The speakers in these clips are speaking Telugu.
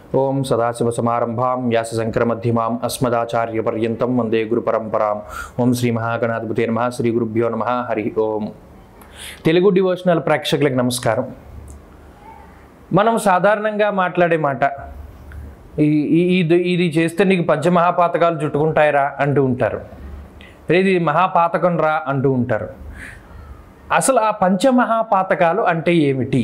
ఓం సదాశివసమారంభాం వ్యాసశంకరమధ్యమాం అస్మదాచార్యపర్యంతం వందే గురు పరంపరాం ఓం శ్రీ మహాగణాధిపతి నమ శ్రీ గురుభ్యో నమ హరి ఓం తెలుగు డివోషనల్ ప్రేక్షకులకు నమస్కారం మనం సాధారణంగా మాట్లాడే మాట ఈ ఈ- ఇది ఇది చేస్తే నీకు పంచమహాపాతకాలు చుట్టుకుంటాయిరా అంటూ ఉంటారు ఇది మహాపాతకం రా అంటూ ఉంటారు అసలు ఆ పంచమహాపాతకాలు అంటే ఏమిటి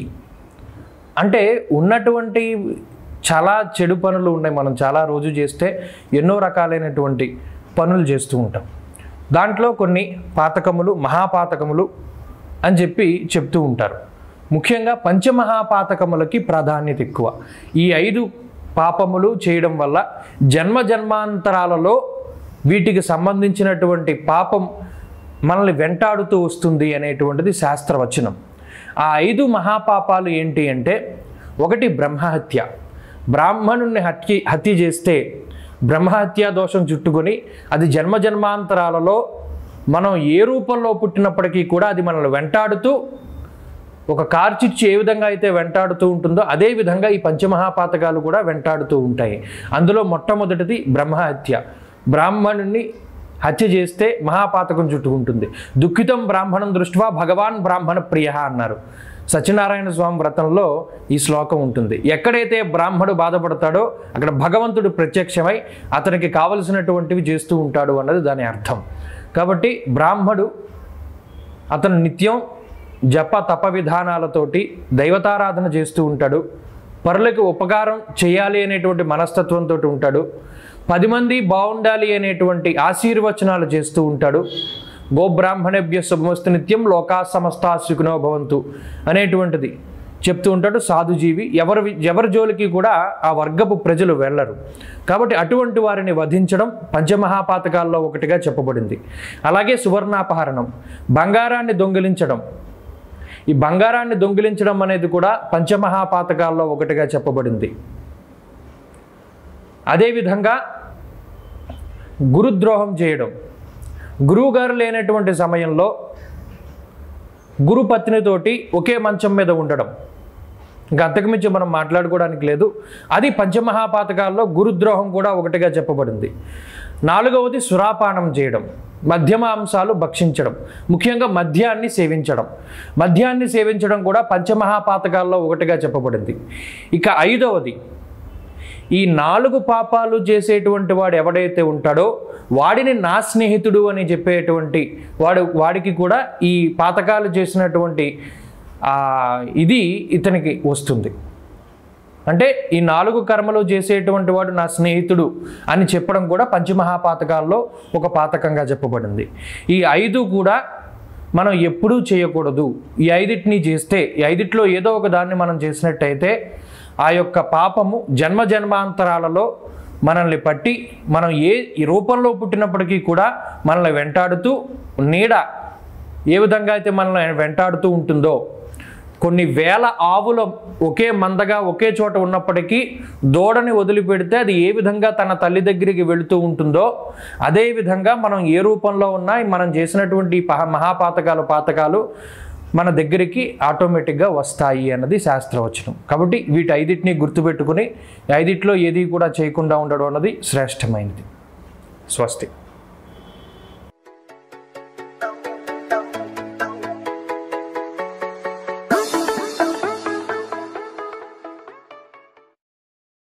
అంటే ఉన్నటువంటి చాలా చెడు పనులు ఉన్నాయి మనం చాలా రోజు చేస్తే ఎన్నో రకాలైనటువంటి పనులు చేస్తూ ఉంటాం దాంట్లో కొన్ని పాతకములు మహాపాతకములు అని చెప్పి చెప్తూ ఉంటారు ముఖ్యంగా పంచమహాపాతకములకి ప్రాధాన్యత ఎక్కువ ఈ ఐదు పాపములు చేయడం వల్ల జన్మ జన్మాంతరాలలో వీటికి సంబంధించినటువంటి పాపం మనల్ని వెంటాడుతూ వస్తుంది అనేటువంటిది శాస్త్రవచనం ఆ ఐదు మహాపాపాలు ఏంటి అంటే ఒకటి బ్రహ్మహత్య బ్రాహ్మణుణ్ణి హత్య హత్య చేస్తే బ్రహ్మహత్యా దోషం చుట్టుకొని అది జన్మ జన్మాంతరాలలో మనం ఏ రూపంలో పుట్టినప్పటికీ కూడా అది మనల్ని వెంటాడుతూ ఒక కార్చిచ్చు ఏ విధంగా అయితే వెంటాడుతూ ఉంటుందో అదే విధంగా ఈ పంచమహాపాతకాలు కూడా వెంటాడుతూ ఉంటాయి అందులో మొట్టమొదటిది బ్రహ్మహత్య బ్రాహ్మణుణ్ణి హత్య చేస్తే మహాపాతకం చుట్టుకుంటుంది దుఃఖితం బ్రాహ్మణం దృష్ట్యా భగవాన్ బ్రాహ్మణ ప్రియ అన్నారు సత్యనారాయణ స్వామి వ్రతంలో ఈ శ్లోకం ఉంటుంది ఎక్కడైతే బ్రాహ్మడు బాధపడతాడో అక్కడ భగవంతుడు ప్రత్యక్షమై అతనికి కావలసినటువంటివి చేస్తూ ఉంటాడు అన్నది దాని అర్థం కాబట్టి బ్రాహ్మడు అతను నిత్యం జప తప విధానాలతోటి దైవతారాధన చేస్తూ ఉంటాడు పరులకు ఉపకారం చేయాలి అనేటువంటి మనస్తత్వంతో ఉంటాడు పది మంది బాగుండాలి అనేటువంటి ఆశీర్వచనాలు చేస్తూ ఉంటాడు గోబ్రాహ్మణభ్య శుభమస్తు నిత్యం లోకా సమస్తా సుఖినో భవంతు అనేటువంటిది చెప్తూ ఉంటాడు సాధుజీవి ఎవరి ఎవరి జోలికి కూడా ఆ వర్గపు ప్రజలు వెళ్ళరు కాబట్టి అటువంటి వారిని వధించడం పంచమహాపాతకాల్లో ఒకటిగా చెప్పబడింది అలాగే సువర్ణాపహరణం బంగారాన్ని దొంగిలించడం ఈ బంగారాన్ని దొంగిలించడం అనేది కూడా పంచమహాపాతకాల్లో ఒకటిగా చెప్పబడింది అదేవిధంగా గురుద్రోహం చేయడం గురువుగారు లేనటువంటి సమయంలో గురుపత్నితోటి ఒకే మంచం మీద ఉండడం ఇంకా అంతకుమించి మనం మాట్లాడుకోవడానికి లేదు అది పంచమహాపాతకాల్లో గురుద్రోహం కూడా ఒకటిగా చెప్పబడింది నాలుగవది సురాపానం చేయడం మధ్యమాంశాలు భక్షించడం ముఖ్యంగా మద్యాన్ని సేవించడం మద్యాన్ని సేవించడం కూడా పంచమహాపాతకాల్లో ఒకటిగా చెప్పబడింది ఇక ఐదవది ఈ నాలుగు పాపాలు చేసేటువంటి వాడు ఎవడైతే ఉంటాడో వాడిని నా స్నేహితుడు అని చెప్పేటువంటి వాడు వాడికి కూడా ఈ పాతకాలు చేసినటువంటి ఆ, ఇది ఇతనికి వస్తుంది అంటే ఈ నాలుగు కర్మలు చేసేటువంటి వాడు నా స్నేహితుడు అని చెప్పడం కూడా పంచమహాపాతకాల్లో ఒక పాతకంగా చెప్పబడింది ఈ ఐదు కూడా మనం ఎప్పుడూ చేయకూడదు ఈ ఐదిటిని చేస్తే ఈ ఐదిట్లో ఏదో ఒక దాన్ని మనం చేసినట్టయితే ఆ యొక్క పాపము జన్మ జన్మాంతరాలలో మనల్ని పట్టి మనం ఏ ఈ రూపంలో పుట్టినప్పటికీ కూడా మనల్ని వెంటాడుతూ నీడ ఏ విధంగా అయితే మనల్ని వెంటాడుతూ ఉంటుందో కొన్ని వేల ఆవుల ఒకే మందగా ఒకే చోట ఉన్నప్పటికీ దూడని వదిలిపెడితే అది ఏ విధంగా తన తల్లి దగ్గరికి వెళుతూ ఉంటుందో అదే విధంగా మనం ఏ రూపంలో ఉన్నా మనం చేసినటువంటి ఈ పహ- మహాపాతకాలు పాతకాలు మన దగ్గరికి ఆటోమేటిక్గా వస్తాయి అన్నది శాస్త్రవచనం కాబట్టి వీటి ఐదిటిని గుర్తుపెట్టుకుని ఈ ఐదిట్లో ఏది కూడా చేయకుండా ఉండడం అన్నది శ్రేష్టమైనది స్వస్తి